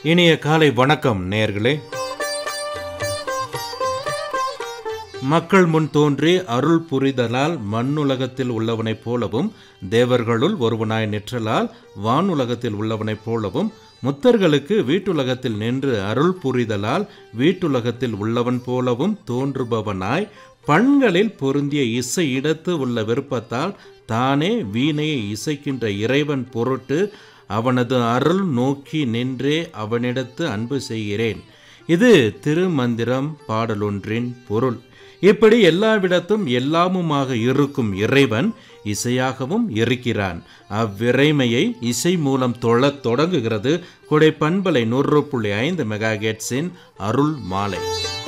இனிய காலை வணக்கம் நேயர்களே மக்கள் முன் தோன்றி அருள் புரிதலால் மண்ணுலகத்தில் உள்ளவனைப் போலவும் தேவர்களுள் ஒருவனாய் நிற்றலால் வானுலகத்தில் உள்ளவனைப் போலவும் முத்தர்களுக்கு வீட்டுலகத்தில் நின்று அருள் புரிதலால் வீட்டுலகத்தில் உள்ளவன் போலவும் தோன்றுபவனாய் பண்களில் பொருந்திய இசை இடத்து உள்ள விருப்பத்தால் தானே வீணையை இசைக்கின்ற இறைவன் பொருட்டு அவனது அருள் நோக்கி நின்றே அவனிடத்து அன்பு செய்கிறேன் இது திருமந்திரம் பாடலொன்றின் பொருள் இப்படி எல்லாவிடத்தும் எல்லாமுமாக இருக்கும் இறைவன் இசையாகவும் இருக்கிறான் அவ்விறைமையை இசை மூலம் தொழத் தொடங்குகிறது கொடை பண்பலை நூறு புள்ளி ஐந்து மெகா அருள் மாலை